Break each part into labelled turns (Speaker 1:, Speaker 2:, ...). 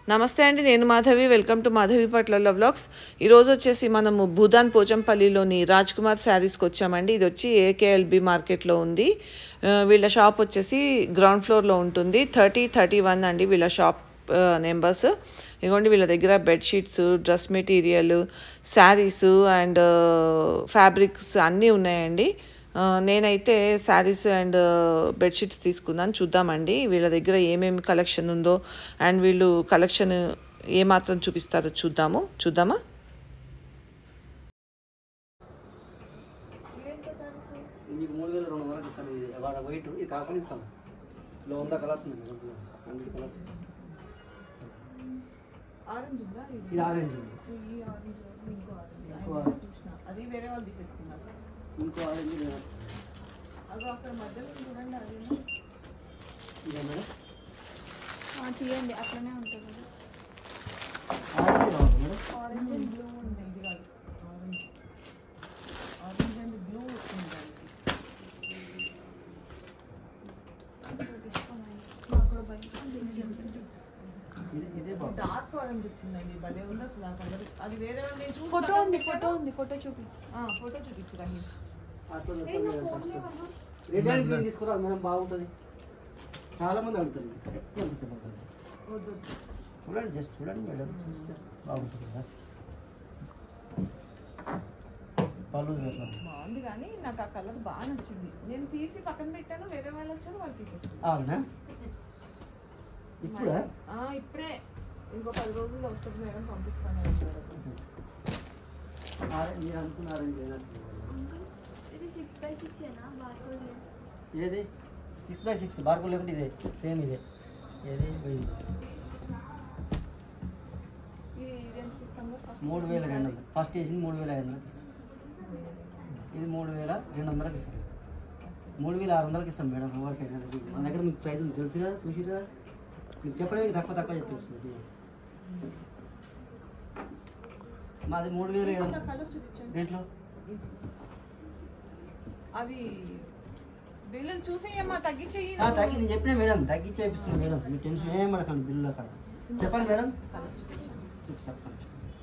Speaker 1: నమస్తే అండి నేను మాధవి వెల్కమ్ టు మాధవి పట్ల వ్లాగ్స్ ఈరోజు వచ్చేసి మనము భూదాన్ పోచంపల్లిలోని రాజ్ కుమార్ శారీస్కి వచ్చామండి ఇది వచ్చి ఏకేఎల్బి మార్కెట్లో ఉంది ఆ, వీళ్ళ షాప్ వచ్చేసి గ్రౌండ్ ఫ్లోర్లో ఉంటుంది థర్టీ థర్టీ వన్ అండి వీళ్ళ షాప్ నెంబర్స్ ఇదిగోండి వీళ్ళ దగ్గర bedsheets dress material saris and fabrics అన్నీ ఉన్నాయండి ఆ, నేనైతే శారీస్ అండ్ బెడ్షీట్స్ తీసుకున్నాను చూద్దామండి వీళ్ళ దగ్గర ఏమేమి కలెక్షన్ ఉందో అండ్ వీళ్ళు కలెక్షన్ ఏమాత్రం చూపిస్తారో చూద్దాము చూద్దామా
Speaker 2: ఇది మూడు వేల రెండు వందలకి ఇస్తాను ఇది వాడ వైట్ ఇది కాకుండా ఇస్తాను ఇలా వంద కలర్స్ ఉన్నాయి దాంట్లో హండ్రెడ్ కలర్స్
Speaker 1: ఆరెంజ్
Speaker 2: ఇది ఆరెంజ్ ఉంది
Speaker 1: ఈ ఆరెంజ్ ఇంకో
Speaker 2: ఇంకో
Speaker 1: ఆరెంజ్ చూసిన అది వేరే వాళ్ళు తీసేసుకున్నారు
Speaker 2: ఇంకో ఆరెంజ్ ఇది
Speaker 1: అది అక్కడ మధ్యలో చూడండి అది
Speaker 2: ఇదే మేడం
Speaker 3: తీయండి అట్లనే ఉంటుంది కదా.
Speaker 2: ఆరెంజ్ కావాలి మేడం
Speaker 1: ఆరెంజ్ అండ్ బ్లూ ఉంది ఇది కాదు ఆరెంజ్ ఆరెంజ్ అండ్ బ్లూ వచ్చింది దానికి
Speaker 3: ఇంకోటి తీసుకోమని. నాకు కూడా భయం.
Speaker 2: ఇది ఇదే బాగుంది
Speaker 1: డార్క్ ఆరెంజ్ వచ్చిందండి భలే ఉంది అసలు ఆ కలర్ అది వేరే వాళ్ళు నేను చూసి
Speaker 3: ఫోటో
Speaker 1: పక్కన
Speaker 3: ఉంది
Speaker 1: పెట్టాను.
Speaker 3: ఫోటో ఉంది ఫోటో చూపి
Speaker 1: ఆ, ఫోటో చూపించు రాహి
Speaker 2: అట్లా చెప్పండి madam first red and green తీసుకురా మేడం బాగుంటుంది చాలా మంది అడుగుతారు ఎక్కువ అడుగుతారు.
Speaker 1: వద్దు వద్దు.
Speaker 2: చూడండి జస్ట్ చూడండి మేడం చూస్తే బాగుంటుంది కదా పళ్ళు చూడండి.
Speaker 1: బాగుంది కానీ నాకు ఆ కలర్ బాగా నచ్చింది నేను తీసి పక్కన పెట్టాను వేరే వాళ్ళు వచ్చారు వాళ్ళు తీసేసుకున్నారు
Speaker 2: అవునా ఇప్పుడా
Speaker 1: ఆ, ఇప్పుడే ఇంకో పది రోజుల్లో వస్తుంది మేడం పంపిస్తాను అంటారు.
Speaker 2: ఆరెంజ్ నేను అనుకున్న ఆరెంజ్ లేనట్టు.
Speaker 3: ఇది సిక్స్ బై సిక్స్ ఏనా బార్కోడ్
Speaker 2: ఏది సిక్స్ బై సిక్స్ బార్కో లేకుంటే ఇదే సేమ్ ఇదే ఏది ఇది
Speaker 3: ఇది ఇది ఎంత ఇస్తాం ఫస్ట్
Speaker 2: మూడు వేల రెండు వందలు ఫస్ట్ వేసింది మూడు వేల ఐదు వందలకి ఇస్తాం ఇది మూడు వేల రెండు వందలకి ఇస్తాం మూడు వేల ఆరు వందలకి ఇస్తాం మేడం ఎవరికైనా మన దగ్గర మీకు ప్రైస్ ఉంది తెలిసిరా చూసిరా మీకు చెప్పడం మీకు తక్కువ తక్కువ చెప్పేసుకోవచ్చు మాది మూడు వేల ఏడు
Speaker 1: ఇంకా
Speaker 2: వందలు
Speaker 1: కలర్స్ చూపించండి
Speaker 2: దేంట్లో
Speaker 1: అవి బిల్లులు చూసేయమ్మా తగ్గించేయి
Speaker 2: ఆ, తగ్గి నేను చెప్పిన మేడం తగ్గించి చేపిస్తున్నాను మేడం మీ టెన్షన్ ఏం పడకండి బిల్లు అక్కడ చెప్పండి మేడం
Speaker 1: కలర్స్ చూపించండి
Speaker 2: చెప్పండి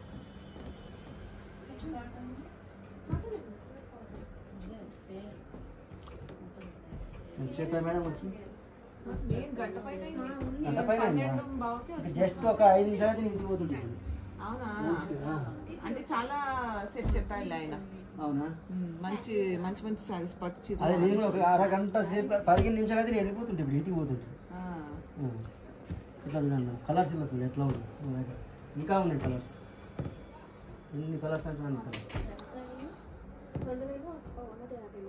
Speaker 2: చెప్పా మేడం వచ్చి
Speaker 1: నేను గంట పైన అయింది.
Speaker 2: గంట పైన అయిందా?
Speaker 1: పన్నెండు బావకే వచ్చింది.
Speaker 2: జస్ట్ ఒక ఐదు నిమిషాలు అయితే నేను ఇంటికి పోతుంటాను
Speaker 1: అవునా
Speaker 2: ఆ,
Speaker 1: అంటే చాలా సేపు చెప్పాడు ఆయన
Speaker 2: అవునా
Speaker 1: ఉమ్, మంచి మంచి మంచి సారీస్ పట్టు చీరలు
Speaker 2: అదే నేను ఒక అరగంట సేపు పదిహేను నిమిషాలు అయితే నేను వెళ్ళిపోతుంటే ఇప్పుడు ఇంటికి పోతుంటే
Speaker 1: ఆ,
Speaker 2: ఆ. ఇట్లా చూడండి కలర్స్ ఇలా చూడండి ఎట్లా ఉంది నా దగ్గర. ఇంకా ఉన్నాయి కలర్స్ ఎన్ని కలర్స్ అంటే అన్ని కలర్స్
Speaker 3: రెండు వేలు ఒకటి యాభై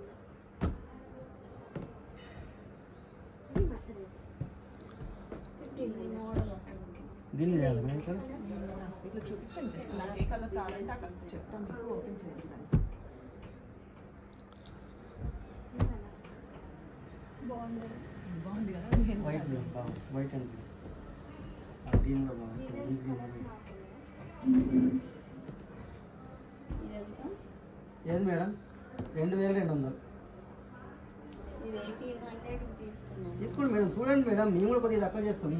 Speaker 3: ఫిఫ్టీన్ మోడల్ వస్తుంది
Speaker 2: దీన్ని చేయాలి మేడం ఇట్లా
Speaker 1: ఇట్లా చూపించండి జస్ట్ నాకు ఏ కలర్ కావాలంటే అక్కడ చెప్తాను మీకు ఓపెన్ చేయండి
Speaker 3: బాగుంది
Speaker 1: బాగుంది కదా నేను
Speaker 2: వైట్ బాగుంది వైట్ అండ్ గ్రీన్ కూడా బాగుంది
Speaker 3: డిజైన్స్
Speaker 2: గ్రీన్
Speaker 3: కలర్స్
Speaker 2: కూడా.
Speaker 3: ఇది ఎంత
Speaker 2: ఏది మేడం రెండు వేల రెండు వందలు
Speaker 3: ఇది ఎయిటీన్ హండ్రెడ్ తీసుకున్నాను
Speaker 2: తీసుకోండి మేడం చూడండి మేడం మేము కూడా కొద్దిగా తక్కువ చేస్తాం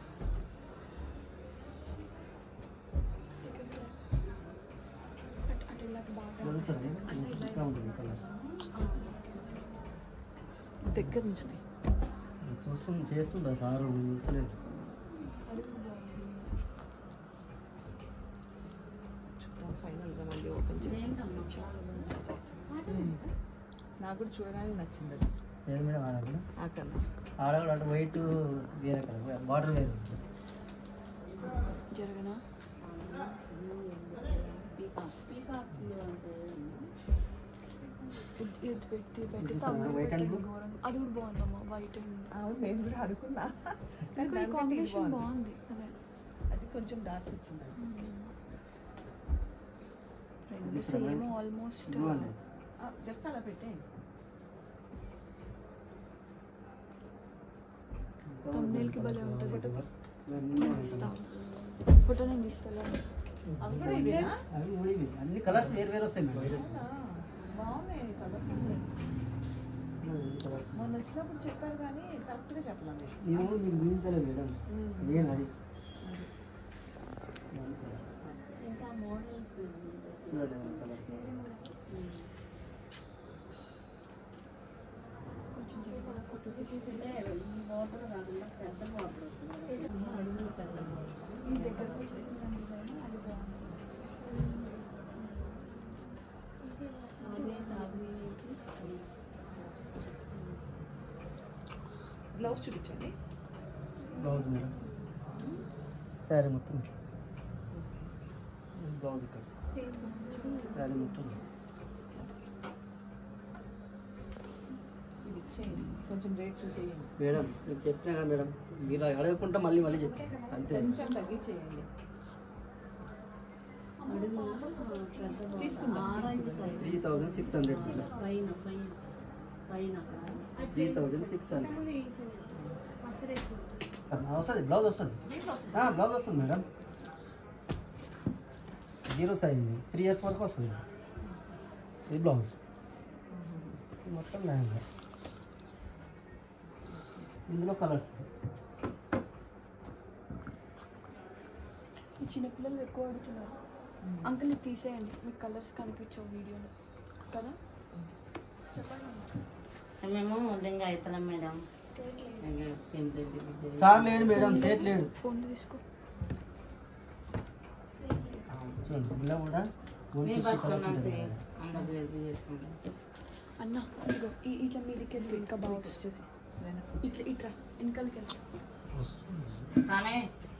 Speaker 3: అటు ఇలాంటి బాగా
Speaker 2: తెలుస్తుంది ఇంకా ఉంటుంది కలర్
Speaker 1: దగ్గర నుంచి తీ.
Speaker 2: చూస్తుంది చేస్తుంటా సార్ నేను చూస్తలేదు
Speaker 1: చూద్దాం ఫైనల్ గా మళ్ళీ ఓపెన్ చేయండి
Speaker 3: ఏంటమ్మా చాలా బాగుంది
Speaker 1: నాకు కూడా చూడగానే నచ్చింది అది
Speaker 2: ఏది మేడం ఆడ కూడా
Speaker 1: ఆ కలర్
Speaker 2: ఆడ కూడా అంటే వైట్ వేరే కలర్ బార్డర్ వేరే
Speaker 3: జరగనా పీకాక్ పీకాక్ అంటే ఇది పెట్టి పెట్టి
Speaker 2: చూసావా?
Speaker 3: తమిళ
Speaker 2: White and
Speaker 3: పెట్టండి
Speaker 2: blue?
Speaker 3: ఘోరంగా. అది కూడా బాగుందమ్మా వైట్ అండ్
Speaker 1: అవును నేను కూడా అనుకున్నా కానీ
Speaker 3: ఈ
Speaker 1: దానికంటే ఇది
Speaker 3: కాంబినేషన్
Speaker 1: బాగుంది.
Speaker 3: బాగుంది అదే
Speaker 1: అది కొంచెం డార్క్ వచ్చింది అది.
Speaker 3: రెండు
Speaker 2: Different,
Speaker 3: same
Speaker 2: right?
Speaker 3: Almost
Speaker 2: blue అండి
Speaker 1: జస్ట్ అలా పెట్టేయండి
Speaker 3: Thumbnail కి భలే ఉంటుంది. ఇస్తా ఫోటో నేను తీస్తాను
Speaker 1: అవి కూడా ఇవేనా
Speaker 2: అవి కూడా ఇవి అన్ని కలర్స్ వేరు వేరు వస్తాయి మేడం
Speaker 1: అవునా? బాగున్నాయి కలర్స్ అన్నీ. మొన్న వచ్చినప్పుడు చెప్పారు కానీ కరెక్ట్గా చెప్పలేదు
Speaker 2: మేము మీకు చూపించలేదు మేడం
Speaker 1: మ్మ్.
Speaker 2: మెయిన్ అది
Speaker 1: అది.
Speaker 3: ఈ దగ్గరకు వచ్చేసిన డిజైన్ అది బాగుంది
Speaker 1: బ్లౌజ్ చూపించండి
Speaker 2: బ్లౌజ్ మేడం శారీ మొత్తం బ్లౌజ్ ఇక్కడ శారీ మొత్తం
Speaker 1: ఇది ఇచ్చేయండి కొంచెం రేట్ చూసేయండి
Speaker 2: మేడం మీకు చెప్పినా కదా మేడం మీరు అడగకుండా మళ్ళీ మళ్ళీ చెప్పాను అంతే
Speaker 1: కొంచెం తగ్గించేయండి తీసుకుందాం
Speaker 2: three thousand six hundred three thousand six hundred వస్తుంది బ్లౌజ్ వస్తుంది బ్లౌజ్ వస్తుంది madam zero size three years వరకు వస్తుంది ఇది బ్లౌజ్ ఇది మొత్తం లెహంగా ఇందులో కలర్స్
Speaker 3: ఈ చిన్నపిల్లలు ఎక్కువ అడుగుతున్నారు అంకుల్ ఇది తీసేయండి మీకు కలర్స్ కనిపించవు వీడియోలో కదా చెప్పండి
Speaker 4: మేము లింగ అవుతున్నాం మేడం లింగ పెంచి
Speaker 2: సార్ లేడు మేడం సేట్ లేడు
Speaker 3: ఫోన్ తీసుకో
Speaker 2: చూడండి ఇందులో కూడా
Speaker 4: మీ
Speaker 2: 150
Speaker 4: బస్
Speaker 2: colours ఉంటుంది మేడం.
Speaker 4: అందరికి తెలిసి చేసుకుంటాం
Speaker 3: అన్న ఇదిగో ఈ ఇట్లా మీదకి వెళ్తే ఇంకా బాగా వచ్చేసి ఇట్లా ఇట్లా వెనకాలకి వెళ్తా
Speaker 4: సామే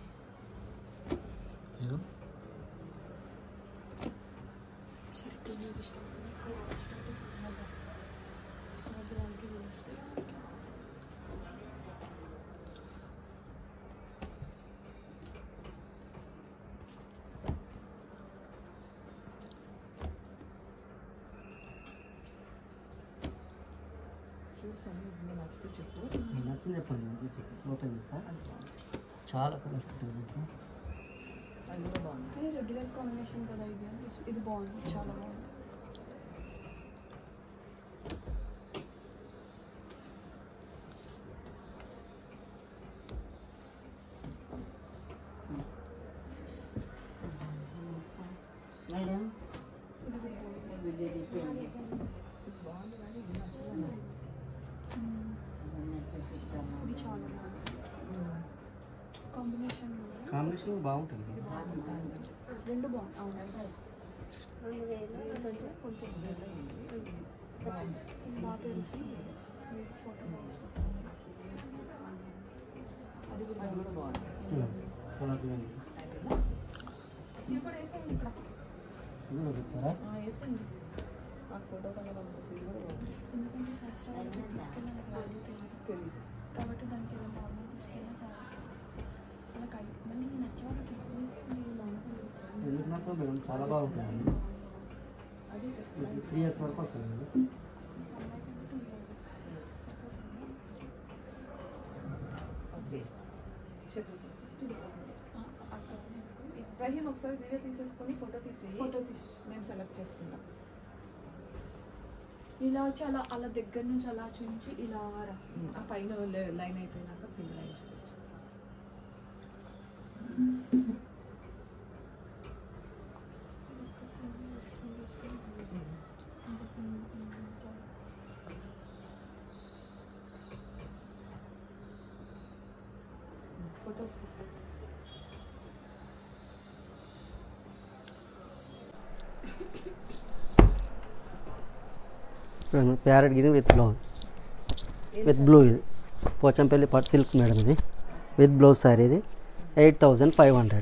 Speaker 3: సరే తినేది ఇష్టం ఎక్కువ వచ్చినట్టు మళ్ళా మధ్యలోకి తెలుస్తాయి
Speaker 1: చూసాను ఇది నచ్చితే చెప్పు
Speaker 2: మీకు నచ్చింది చెప్పండి నేను చెప్పి ఓపెన్ చేస్తా చాలా కలర్స్ ఉంటాయి దీంట్లో
Speaker 1: అది కూడా బాగుంది
Speaker 3: కానీ రెగ్యులర్ కాంబినేషన్ కదా ఇది అనిపిస్తుంది. ఇది బాగుంది చాలా బాగుంది
Speaker 4: మేడం
Speaker 3: ఇది చాలా బాగుంది కాంబినేషన్
Speaker 2: కాంబినేషన్ బాగుంటుంది
Speaker 3: రెండు బాగుంది అవును కొంచెం బాగా తెలిసి మీకు ఫోటో పంపిస్తాను అది కూడా
Speaker 1: అది కూడా బాగుంది
Speaker 2: చూడండి కలర్ చూడండి
Speaker 1: ఇది కూడా వేసేయండి ఇక్కడ
Speaker 2: ఇది కూడా చూస్తారా
Speaker 1: ఆ, వేసేయండి నాకు ఫోటో కన్నా పంపిస్తే ఇది కూడా బాగుంది
Speaker 3: ఎందుకంటే శాస్త్రాలకి తీసుకెళ్ళిన వాల్యూ తెలియదు
Speaker 1: తెలియదు
Speaker 3: కాబట్టి దానికి ఏదో నార్మల్ తీసుకెళ్ళినా చాలా అలా కై మళ్ళీ నచ్చే వాళ్ళకి
Speaker 2: ఎందుకు నచ్చదు మేడం చాలా బాగుంటుంది
Speaker 1: అదే చెప్తాను
Speaker 2: త్రీ ఇయర్స్ వరకు వస్తుంది
Speaker 1: ఓకే చెప్పు రహీం ఒకసారి వీడియో తీసేసుకొని ఫోటో తీసి
Speaker 3: ఫోటో తీసి
Speaker 1: మేము సెలెక్ట్ చేసుకుందాం
Speaker 3: ఇలా వచ్చి అలా అలా దగ్గర నుంచి అలా చూపించి ఇలా రా
Speaker 1: ఆ పైన లే- లైన్ అయిపోయినాక కింద లైన్ చూపించు photos
Speaker 2: parrot green with blouse with blue ఇది పోచంపల్లి పట్టు సిల్క్ మేడం ఇది విత్ బ్లౌజ్ సారీ ఇది ఎయిట్ థౌజండ్ ఫైవ్ హండ్రెడ్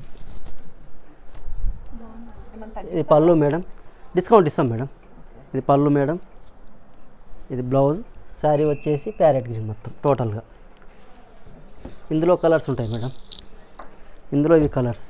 Speaker 1: ఏమన్నా
Speaker 2: ఇది పళ్ళు మేడం డిస్కౌంట్ ఇస్తాం మేడం ఇది పళ్ళు మేడం ఇది బ్లౌజ్ శారీ వచ్చేసి ప్యారెట్ గ్రీన్ మొత్తం టోటల్గా ఇందులో కలర్స్ ఉంటాయి మేడం ఇందులో ఇవి కలర్స్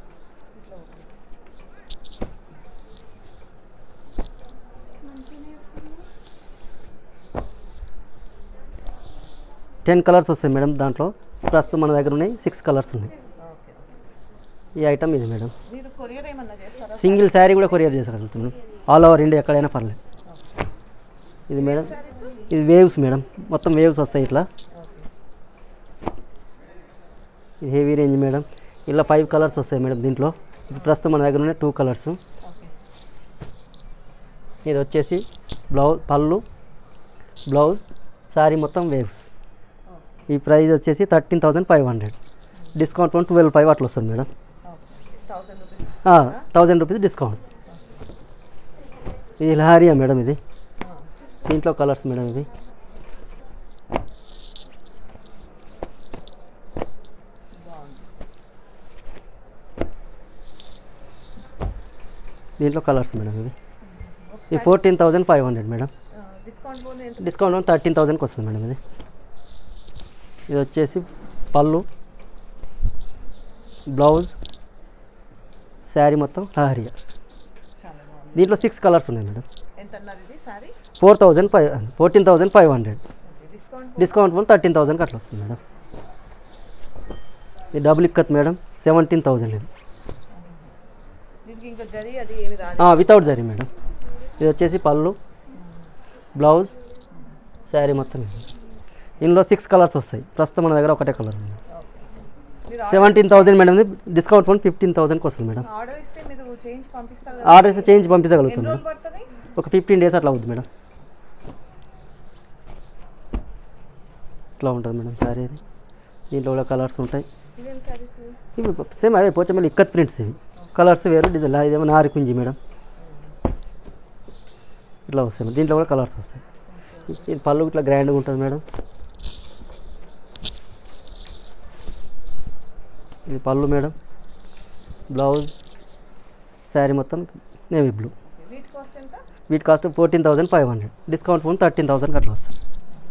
Speaker 2: టెన్ కలర్స్ వస్తాయి మేడం దాంట్లో ప్రస్తుతం మన దగ్గర ఉన్నాయి సిక్స్ కలర్స్ ఉన్నాయి
Speaker 1: ఓకే
Speaker 2: ఈ ఐటమ్ ఇది మేడం
Speaker 1: మీరు కొరియర్ ఏమన్నా చేస్తారా
Speaker 2: సింగిల్ శారీ కూడా కొరియర్ చేసగలుగుతాం మేడం ఆల్ ఓవర్ ఇండియా ఎక్కడైనా పర్లేదు ఇది మేడం
Speaker 1: సారీస్
Speaker 2: ఇది వేవ్స్ మేడం మొత్తం వేవ్స్ వస్తాయి ఇట్లా ఇది హెవీ రేంజ్ మేడం ఇలా ఫైవ్ కలర్స్ వస్తాయి మేడం దీంట్లో ఇప్పుడు ప్రస్తుతం మన దగ్గర ఉన్నాయి టూ కలర్స్
Speaker 1: ఓకే
Speaker 2: ఇది వచ్చేసి బ్లౌజ్ పళ్ళు బ్లౌజ్ శారీ మొత్తం వేవ్స్ ఈ ప్రైస్ వచ్చేసి thirteen thousand five hundred discount one twelve five అట్లా వస్తుంది madam
Speaker 1: thousand rupees
Speaker 2: thousand rupees discount ఇది లహారియా మేడం ఇది దీంట్లో కలర్స్ మేడం ఇది దీంట్లో కలర్స్ మేడం ఇది ఇది fourteen thousand five hundred madam
Speaker 1: discount పోను ఎంత
Speaker 2: డిస్కౌంట్ థర్టీన్ థౌజండ్కి వస్తుంది మేడం ఇది ఇది వచ్చేసి పళ్ళు బ్లౌజ్ శారీ మొత్తం లహరియా
Speaker 1: చాలా బాగుంది
Speaker 2: దీంట్లో సిక్స్ కలర్స్ ఉన్నాయి మేడం
Speaker 1: ఎంత అన్నారు ఇది sorry
Speaker 2: four thousand five fourteen thousand five hundred
Speaker 1: discount
Speaker 2: discount one thirteen థౌజండ్కి అట్లా వస్తుంది మేడం ఇది double ikat madam seventeen thousand ఇది
Speaker 1: దీనికి ఇంకా జరి అది ఏమి రాదు
Speaker 2: వితౌట్ జరీ మేడం ఇది వచ్చేసి పళ్ళు బ్లౌజ్ శారీ మొత్తం ఇది. ఇందులో సిక్స్ కలర్స్ వస్తాయి ప్రస్తుతం మన దగ్గర ఒకటే కలర్ ఉంది
Speaker 1: మీరు
Speaker 2: సెవెంటీన్ థౌసండ్ మేడం ఇది డిస్కౌంట్ వన్ ఫిఫ్టీన్ థౌసండ్కి వస్తుంది మేడం
Speaker 1: ఆర్డర్ ఇస్తే మీరు చేంజ్ పంపిస్తారు
Speaker 2: ఆర్డర్ ఇస్తే చేంజ్
Speaker 1: ఎన్ని
Speaker 2: పంపించగలుగుతాం
Speaker 1: రోజులు
Speaker 2: మేడం
Speaker 1: పడుతుంది
Speaker 2: ఒక ఫిఫ్టీన్ డేస్ అట్లా అవుతుంది మేడం ఇట్లా ఉంటుంది మేడం శారీ ఇది దీంట్లో కూడా కలర్స్ ఉంటాయి
Speaker 1: ఇవేం సారీస్
Speaker 2: ఇవి సేమ్ అవే పోచమల్లి ఇక్కత్ ప్రింట్స్ ఇవి కలర్స్ వేరు డిజైన్ ఇదేమో నారికుంజి మేడం ఇట్లా వస్తాయి మేడం. దీంట్లో కూడా కలర్స్ వస్తాయి ఇది పళ్ళు ఇట్లా గ్రాండ్గా ఉంటుంది మేడం ఇది పళ్ళు మేడం బ్లౌజ్ శారీ మొత్తం నేవీ బ్లూ
Speaker 1: వీటి కాస్ట్ ఎంత
Speaker 2: వీటి cost fourteen thousand five hundred discount ఫోన్ థర్టీన్ థౌసండ్కి అట్లా వస్తుంది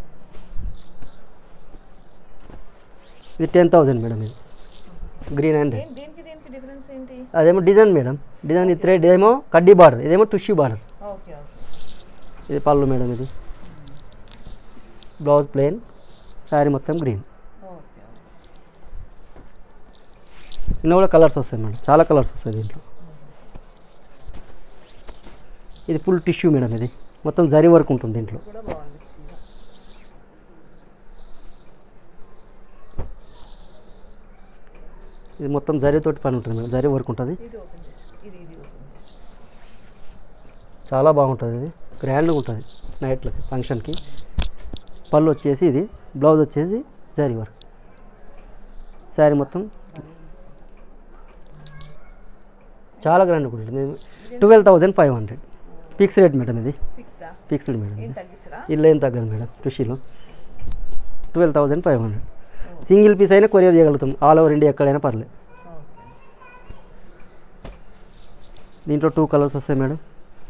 Speaker 2: ఇది టెన్ థౌసండ్ మేడం ఇది గ్రీన్ అండ్
Speaker 1: ఏం దీనికి దీనికి డిఫరెన్స్ ఏంటి
Speaker 2: అదేమో డిజైన్ మేడం డిజైన్ ఇది థ్రెడ్ ఏమో కడ్డీ బార్డర్ ఇదేమో టుషీ బార్డర్
Speaker 1: ఓకే ఓకే
Speaker 2: ఇది పళ్ళు మేడం ఇది బ్లౌజ్ ప్లెయిన్ శారీ మొత్తం గ్రీన్
Speaker 1: ఓకే
Speaker 2: ఇన్ని కూడా కలర్స్ వస్తాయి మేడం చాలా కలర్స్ వస్తాయి దీంట్లో ఇది ఫుల్ టిష్యూ మేడం ఇది మొత్తం జరీ వర్క్ ఉంటుంది దీంట్లో
Speaker 1: కూడా బాగుంది చీర
Speaker 2: ఇది మొత్తం జరీతోటి పని ఉంటుంది మేడం జరీ వర్క్ ఉంటుంది
Speaker 1: ఇది ఓపెన్ చేసి ఇది ఇది ఓపెన్ చేసి
Speaker 2: చాలా బాగుంటుంది ఇది గ్రాండ్గా ఉంటుంది నైట్లకి ఫంక్షన్కి పళ్ళు వచ్చేసి ఇది బ్లౌజ్ వచ్చేసి జరీ వర్క్ శారీ మొత్తం చాలా గ్రాండ్గా ఉంటుంది twelve thousand five hundred fix rate madam ఇది
Speaker 1: ఫిక్స్డా
Speaker 2: ఫిక్స్డ్ మేడం
Speaker 1: ఏం
Speaker 2: ఇది
Speaker 1: తగ్గించరా
Speaker 2: ఇల్లు ఏం తగ్గదు మేడం టుషీలో twelve thousand five hundred single piece అయినా కొరియర్ చేయగలుగుతాం ఆల్ ఓవర్ ఇండియా ఎక్కడైనా పర్లేదు
Speaker 1: ఓకే
Speaker 2: దీంట్లో టూ కలర్స్ వస్తాయి మేడం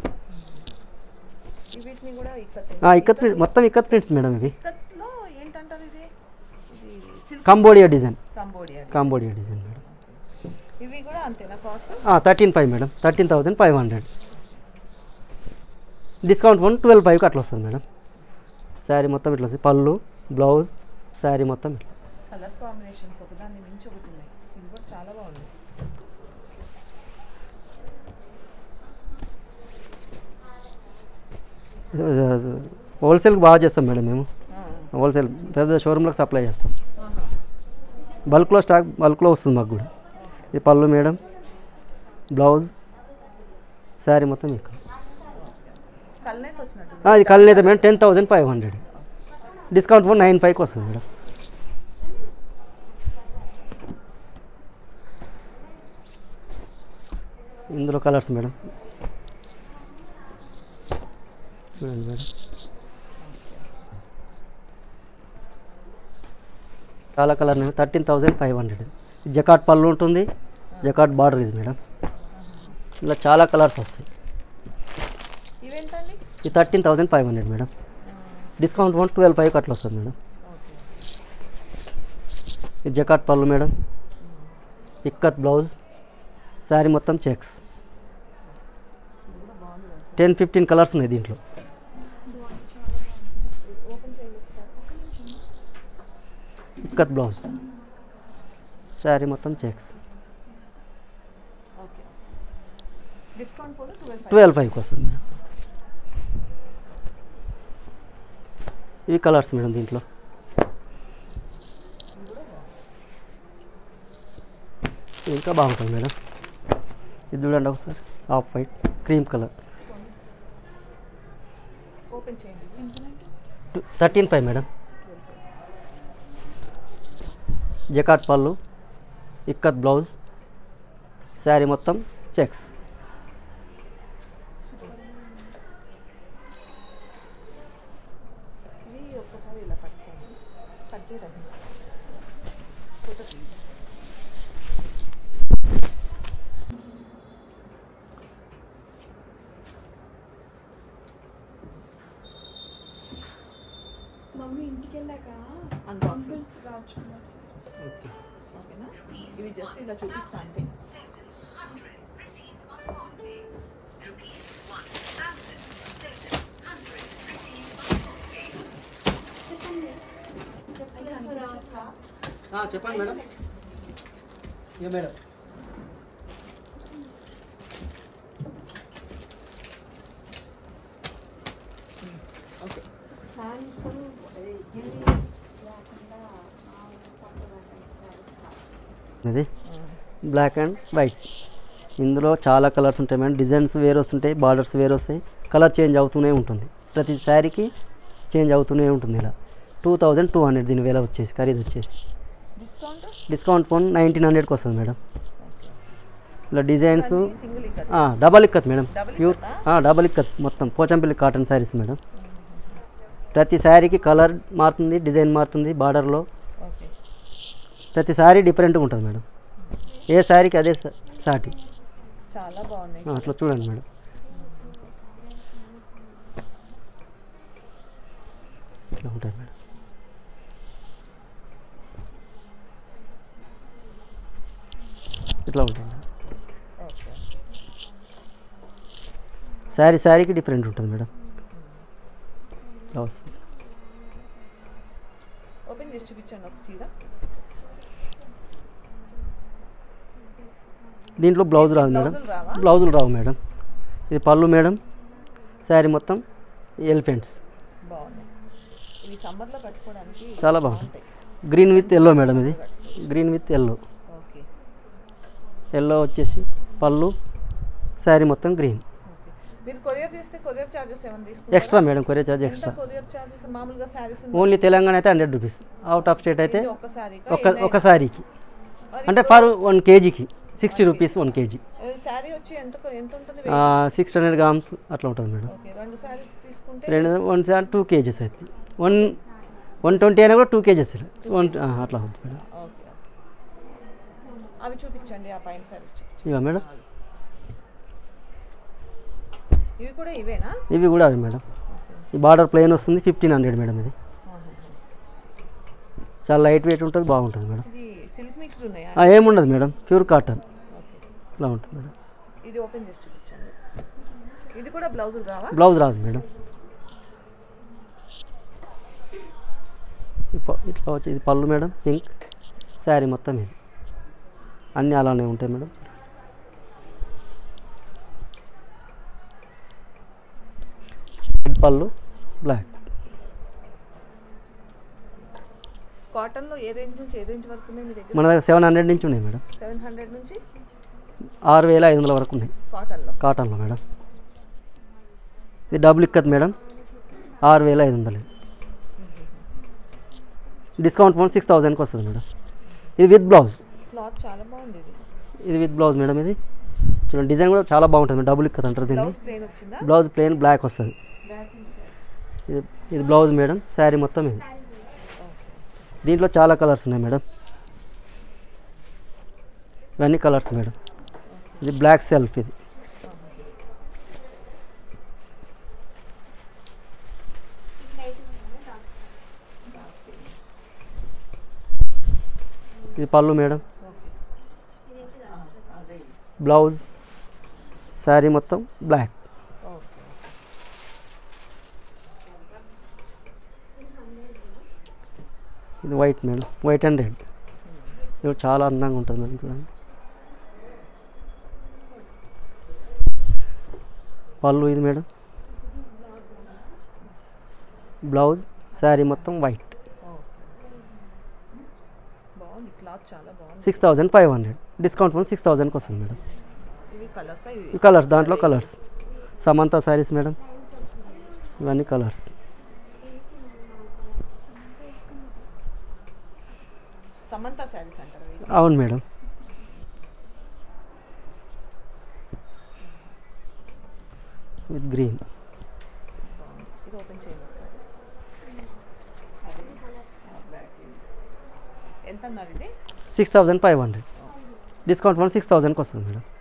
Speaker 1: ఈ వీటిని కూడా ఇక్కత్
Speaker 2: ఆ, ఇక్కత్ ప్రింట్ మొత్తం ఇక్కత్ ప్రింట్స్ మేడం ఇవి
Speaker 1: ఇక్కత్లో ఏంటంటారు ఇది ఇది silk
Speaker 2: Cambodia design
Speaker 1: Cambodia
Speaker 2: Cambodia design madam
Speaker 1: ఇవి కూడా అంతేనా cost
Speaker 2: thirteen five madam thirteen thousand five hundred discount one twelve ఫైవ్కి అట్లా వస్తుంది మేడం శారీ మొత్తం ఇట్లా వస్తుంది పళ్ళు బ్లౌజ్ శారీ మొత్తం ఇట్లా
Speaker 1: కలర్ కాంబినేషన్స్ ఒకదాన్ని మించి ఒకటి ఉన్నాయి ఇది కూడా చాలా బాగుంది
Speaker 2: హోల్సేల్కి బాగా చేస్తాం మేడం మేము
Speaker 1: ఆ,
Speaker 2: హోల్సేల్ పెద్ద షోరూమ్లకు సప్లై చేస్తాం
Speaker 1: ఆహా.
Speaker 2: బల్క్లో స్టాక్ బల్క్లో వస్తుంది మాకు కూడా ఇది పళ్ళు మేడం బ్లౌజ్ శారీ మొత్తం మీకు
Speaker 1: కళ్ళనైతే వచ్చినట్టు
Speaker 2: ఆ, ఇది కళ్ళు అయితే madam ten thousand five hundred discount ఫోన్ నైన్ ఫైవ్కి వస్తుంది మేడం ఇందులో కలర్స్ మేడం చూడండి మేడం చాలా colour madam thirteen thousand five hundred jacquard పళ్ళు ఉంటుంది జకాట్ బార్డర్ ఇది మేడం ఇలా చాలా కలర్స్ వస్తాయి
Speaker 1: ఇవేంటండి
Speaker 2: ఇది thirteen thousand five hundred madam discount one twelve ఫైవ్కి అట్లా వస్తుంది మేడం
Speaker 1: ఓకే
Speaker 2: ఇది జకాట్ పళ్ళు మేడం ఇక్కత్ బ్లౌజ్ శారీ మొత్తం చెక్స్ టెన్ ఫిఫ్టీన్ కలర్స్ ఉన్నాయి దీంట్లో ఇక్కత్ బ్లౌజ్ శారీ మొత్తం చెక్స్
Speaker 1: ఓకే డిస్కౌంట్ పోదు ట్వెల్వ్ ఫైవ్
Speaker 2: ట్వెల్వ్ ఫైవ్కి వస్తుంది మేడం ఇవి కలర్స్ మేడం దీంట్లో ఇది ఇంకా బాగుంటుంది మేడం ఇది చూడండి ఒకసారి off white cream colour
Speaker 1: open చేయండి
Speaker 2: థర్టీన్ ఫైవ్ మేడం జకాట్ పళ్ళు ఇక్కత్ బ్లౌజ్ శారీ మొత్తం చెక్స్
Speaker 1: ఇది ఒక్కసారి ఇలా పట్టుకోండి కట్ చేయడం
Speaker 3: మమ్మీ ఇంటికి వెళ్ళాక
Speaker 1: Unboxing.
Speaker 3: Uncle Raj Kumar saris
Speaker 2: okay
Speaker 1: ఓకేనా ఇవి జస్ట్ ఇలా చూపిస్తా అంతే
Speaker 2: చెప్పండి మేడం ఏ మేడం
Speaker 1: ఓకే
Speaker 4: శారీస్ జ్యూరీ లేకుండా
Speaker 2: ఇది బ్లాక్ అండ్ వైట్ ఇందులో చాలా కలర్స్ ఉంటాయి మేడం డిజైన్స్ వేరు వస్తుంటాయి బార్డర్స్ వేరు వస్తాయి కలర్ చేంజ్ అవుతూనే ఉంటుంది ప్రతి శారీకి చేంజ్ అవుతూనే ఉంటుంది ఇలా టూ థౌజండ్ టూ హండ్రెడ్ దీని వేల వచ్చేసి ఖరీదు వచ్చేసి
Speaker 1: డిస్కౌంట్
Speaker 2: డిస్కౌంట్ ఫోన్ నైన్టీన్ హండ్రెడ్కి వస్తుంది మేడం ఇలా డిజైన్స్
Speaker 1: సింగిల్ ఇక్కడ
Speaker 2: double ikat madam
Speaker 1: Double
Speaker 2: pure double ikat మొత్తం పోచంపల్లి కాటన్ శారీస్ మేడం ప్రతి శారీకి కలర్ మారుతుంది డిజైన్ మారుతుంది బార్డర్లో
Speaker 1: ఓకే
Speaker 2: ప్రతి శారీ డిఫరెంట్గా ఉంటుంది మేడం ఏ శారీకి అదే సా- సాటి
Speaker 1: చాలా బాగున్నాయి
Speaker 2: ఆ, అట్లా చూడండి మేడం ఇట్లా ఉంటుంది మేడం ఇట్లా ఉంటుంది మేడం
Speaker 1: ఓకే
Speaker 2: శారీ శారీకి డిఫరెంట్ ఉంటుంది మేడం ఇట్లా వస్తుంది
Speaker 1: ఓపెన్ చేసి చూపించండి ఒక చీర
Speaker 2: దీంట్లో బ్లౌజ్ రాదు మేడం
Speaker 1: బ్లౌజులు రావా
Speaker 2: బ్లౌజులు రావు మేడం ఇది పళ్ళు మేడం శారీ మొత్తం ఎలిఫెంట్స్
Speaker 1: బాగున్నాయి ఇవి సమ్మర్లో కట్టుకోవడానికి
Speaker 2: చాలా బాగుంటుంది గ్రీన్ విత్ ఎల్లో మేడం ఇది green with yellow
Speaker 1: okay
Speaker 2: yellow వచ్చేసి పళ్ళు శారీ మొత్తం గ్రీన్
Speaker 1: ఓకే మీరు కొరియర్ చేస్తే కొరియర్ చార్జెస్ ఏమైనా తీసుకుంటారా
Speaker 2: ఎక్స్ట్రా మేడం కొరియర్ చార్జ్
Speaker 1: ఎంత
Speaker 2: ఎక్స్ట్రా
Speaker 1: కొరియర్ చార్జెస్ మామూలుగా శారీస్
Speaker 2: ఓన్లీ తెలంగాణ అయితే hundred rupees out of state అయితే
Speaker 1: ఒక శారీ
Speaker 2: ఒక ఒక శారీకి అంటే పర్ వన్ కేజీకి sixty rupees one KG
Speaker 1: sari వచ్చి ఎంత ఎంత ఉంటుంది
Speaker 2: సిక్స్ హండ్రెడ్ గ్రామ్స్ అట్లా ఉంటుంది మేడం
Speaker 1: ఓకే రెండు శారీస్ తీసుకుంటే
Speaker 2: రెండు వన్ టూ కేజెస్ అవుతుంది వన్ వన్ ట్వంటీ అయినా కూడా టూ కేజెస్ వన్ అట్లా అవుతుంది మేడం
Speaker 1: ఓకే అవి చూపించండి ఆ పైన శారీస్
Speaker 2: ఇవా మేడం
Speaker 1: ఇవి కూడా ఇవేనా
Speaker 2: ఇవి కూడా అవి మేడం ఈ బార్డర్ ప్లెయిన్ వస్తుంది ఫిఫ్టీన్ హండ్రెడ్ మేడం ఇది చాలా లైట్ వెయిట్ ఉంటుంది బాగుంటుంది మేడం
Speaker 1: ఇది సిల్క్ మిక్స్డ్ ఉన్నాయా
Speaker 2: ఆ, ఏముండదు మేడం ప్యూర్ కాటన్ ఇలా ఉంటుంది మేడం
Speaker 1: ఇది ఓపెన్ చేసి చూపించండి ఇది కూడా బ్లౌజులు రావా
Speaker 2: బ్లౌజ్ రాదు మేడం ఈ ప- ఇట్లా వచ్చి ఇది పళ్ళు మేడం పింక్ శారీ మొత్తం ఇది అన్నీ అలానే ఉంటాయి మేడం రెడ్ పళ్ళు బ్లాక్
Speaker 1: కాటన్లో ఏ రేంజ్ నుంచి ఏ రేంజ్ వరకు ఉన్నాయి మీ దగ్గర
Speaker 2: మన దగ్గర సెవెన్ హండ్రెడ్ నుంచి ఉన్నాయి మేడం
Speaker 1: సెవెన్ హండ్రెడ్ నుంచి
Speaker 2: ఆరు వేల ఐదు వందల వరకు ఉన్నాయి
Speaker 1: కాటన్లో
Speaker 2: కాటన్లో మేడం ఇది డబుల్ ఇక్కత్ మేడం ఆరు వేల ఐదు వందలు డిస్కౌంట్ ఫోన్ సిక్స్ థౌజండ్కి వస్తుంది మేడం ఇది విత్ బ్లౌజ్
Speaker 1: క్లాత్ చాలా బాగుంది ఇది
Speaker 2: ఇది విత్ బ్లౌజ్ మేడం ఇది చూడండి డిజైన్ కూడా చాలా బాగుంటుంది మేడం డబుల్ ఇక్కత్ అంటారు దీన్ని
Speaker 1: బ్లౌజ్ ప్లేన్ వచ్చిందా
Speaker 2: బ్లౌజ్ ప్లెయిన్ బ్లాక్ వస్తుంది ఇది ఇది బ్లౌజ్ మేడం శారీ మొత్తం ఇది దీంట్లో చాలా కలర్స్ ఉన్నాయి మేడం ఇవన్నీ కలర్స్ మేడం ఇది బ్లాక్ సెల్ఫ్ ఇది ఇది పళ్ళు మేడం బ్లౌజ్ శారీ మొత్తం బ్లాక్
Speaker 1: ఓకే
Speaker 2: ఇది white madam white and red ఇది చాలా అందంగా ఉంటుంది మేడం చూడండి పళ్ళు ఇది మేడం బ్లౌజ్ శారీ మొత్తం వైట్
Speaker 1: బాగుంది క్లాత్ చాలా బాగుంది
Speaker 2: six thousand five hundred discount phone six థౌజండ్కి వస్తుంది మేడం
Speaker 1: ఇవి కలర్స్
Speaker 2: ఈ కలర్స్ దాంట్లో కలర్స్ సమంత శారీస్ మేడం ఇవన్నీ కలర్స్
Speaker 1: సమంత శారీస్ అంటారు ఇవి.
Speaker 2: అవును మేడం విత్ గ్రీన్
Speaker 1: ఇది ఓపెన్ చేయండి ఒకసారి అది, ఆ back ఇది. ఎంత అన్నారు ఇది
Speaker 2: six thousand five hundred discount one six థౌజండ్కి వస్తుంది మేడం